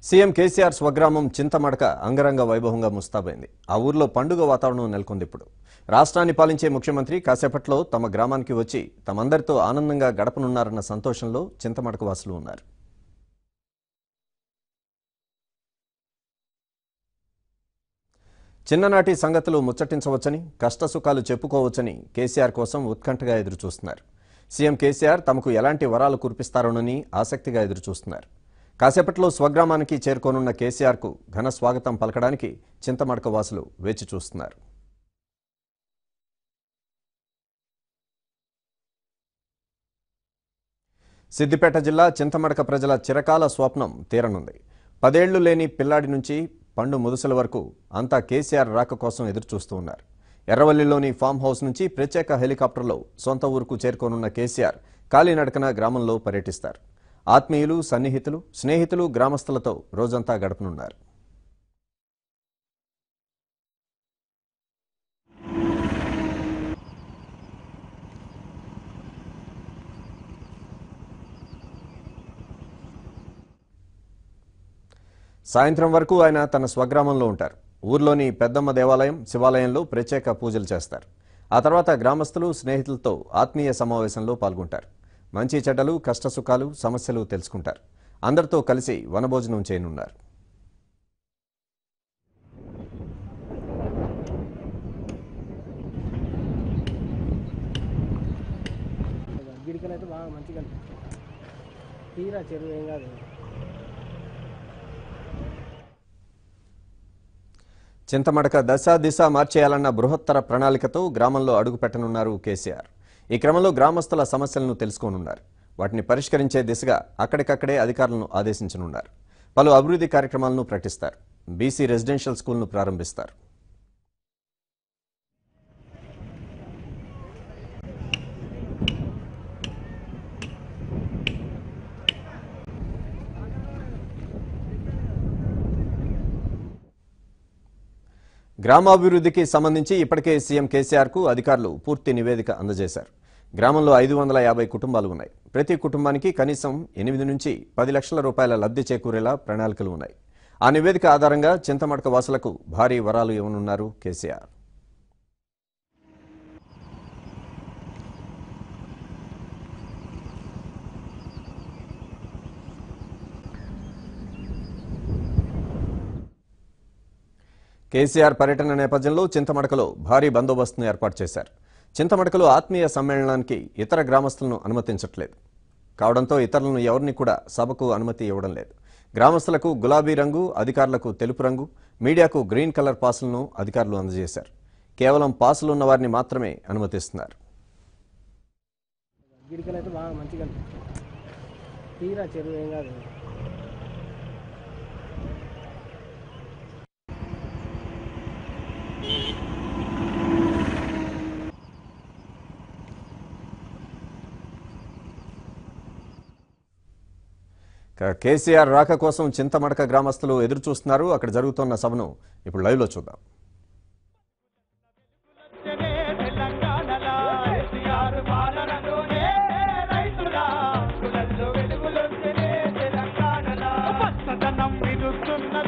CM KCR స్వగ్రామం చింతమడక అంగరంగ వైభవంగా ముస్తాబైంది ఆ ఊర్లో పండుగ వాతావరణం నెలకొంది ఇప్పుడు రాష్ట్రాన్ని పాలించే ముఖ్యమంత్రి కాసేపట్లో తమ గ్రామానికి వచ్చి తమందరితో ఆనందంగా గడపనున్నారన్న సంతోషంలో చింతమడక వాసులు ఉన్నారు చిన్ననాటి సంగతులు ముచ్చటించవచ్చని కష్టసుఖాలు చెప్పుకోవచ్చని కేసీఆర్ కోసం ఉత్కంఠగా ఎదురుచూస్తున్నారు సీఎం కేసీఆర్ తమకు ఎలాంటి వరాలు కురిపిస్తారోనని ఆసక్తిగా ఎదురుచూస్తున్నారు కాసేపట్లో స్వగ్రామానికి చేరుకోనున్న కేసీఆర్కు ఘన స్వాగతం పలకడానికి చింతమడక వాసులు వేచి చూస్తున్నారు సిద్దిపేట జిల్లా చింతమడక ప్రజల చిరకాల స్వప్నం తీరనుంది పదేళ్లు లేని పిల్లాడి నుంచి పండు ముదుసల వరకు అంతా కేసీఆర్ రాక కోసం ఎదురుచూస్తూ ఉన్నారు ఎర్రవల్లిలోని ఫామ్ హౌస్ నుంచి ప్రత్యేక హెలికాప్టర్లో సొంత ఊరుకు చేరుకోనున్న కేసీఆర్ కాలినడకన గ్రామంలో పర్యటిస్తారు ఆత్మీయులు సన్నిహితులు స్నేహితులు గ్రామస్తులతో రోజంతా గడపనున్నారు సాయంత్రం వరకు ఆయన తన స్వగ్రామంలో ఉంటారు ఊర్లోని పెద్దమ్మ దేవాలయం శివాలయంలో ప్రత్యేక పూజలు చేస్తారు ఆ తర్వాత గ్రామస్తులు స్నేహితులతో ఆత్మీయ సమావేశంలో పాల్గొంటారు మంచి చెడ్డలు కష్టసుఖాలు సమస్యలు తెలుసుకుంటారు అందరితో కలిసి వనభోజనం చేయనున్నారు గిరికలు అయితే బాగా మంచిగా అనిపిస్తుంది తీరా చెరువు ఏం కాదు చింతమడక దశ దిశ మార్చేయాలన్న బృహత్తర ప్రణాళికతో గ్రామంలో అడుగు పెట్టనున్నారు కేసీఆర్ ఈ క్రమంలో గ్రామస్తుల సమస్యలను తెలుసుకోనున్నారు వాటిని పరిష్కరించే దిశగా అక్కడికక్కడే అధికారులను ఆదేశించనున్నారు పలు అభివృద్ధి కార్యక్రమాలను ప్రకటిస్తారు బీసీ రెసిడెన్షియల్ స్కూల్ను ప్రారంభిస్తారు గ్రామాభివృద్ధికి సంబంధించి ఇప్పటికే సీఎం కేసీఆర్కు అధికారులు పూర్తి నివేదిక అందజేశారు గ్రామంలో ఐదు వందల యాభై కుటుంబాలు ఉన్నాయి ప్రతి కుటుంబానికి కనీసం ఎనిమిది నుంచి పది లక్షల రూపాయల లబ్ధి చేకూరేలా ప్రణాళికలు ఉన్నాయి ఆ నివేదిక ఆధారంగా చింతమడక వాసులకు భారీ వరాలు ఇవ్వనున్నారు కేసీఆర్ కేసీఆర్ పర్యటన నేపథ్యంలో చింతమడకలో భారీ బందోబస్తును ఏర్పాటు చేశారు చింతమడకలో ఆత్మీయ సమ్మేళనానికి ఇతర గ్రామస్తులను అనుమతించట్లేదు కావడంతో ఇతరులను ఎవరిని కూడా సభకు అనుమతి ఇవ్వడం లేదు గ్రామస్తులకు గులాబీ రంగు అధికారులకు తెలుపు రంగు మీడియాకు గ్రీన్ కలర్ పాసులను అధికారులు అందజేశారు కేవలం పాసులు ఉన్న వారిని మాత్రమే అనుమతిస్తున్నారు గిరికలు అయితే బాగా మంచిగా అనిపిస్తుంది తీరా చెరువు ఏం కాదు ఇక కేసీఆర్ రాక కోసం చింతమడక గ్రామస్తులు ఎదురు చూస్తున్నారు అక్కడ జరుగుతున్న సభను ఇప్పుడు లైవ్లో చూద్దాం తెలంగాణలో ఎన్టీఆర్ పాలనలోనే రైతుల కులల్లో వెలుగులొచ్చనే తెలంగాణలో పచ్చదనం విరుస్తున్న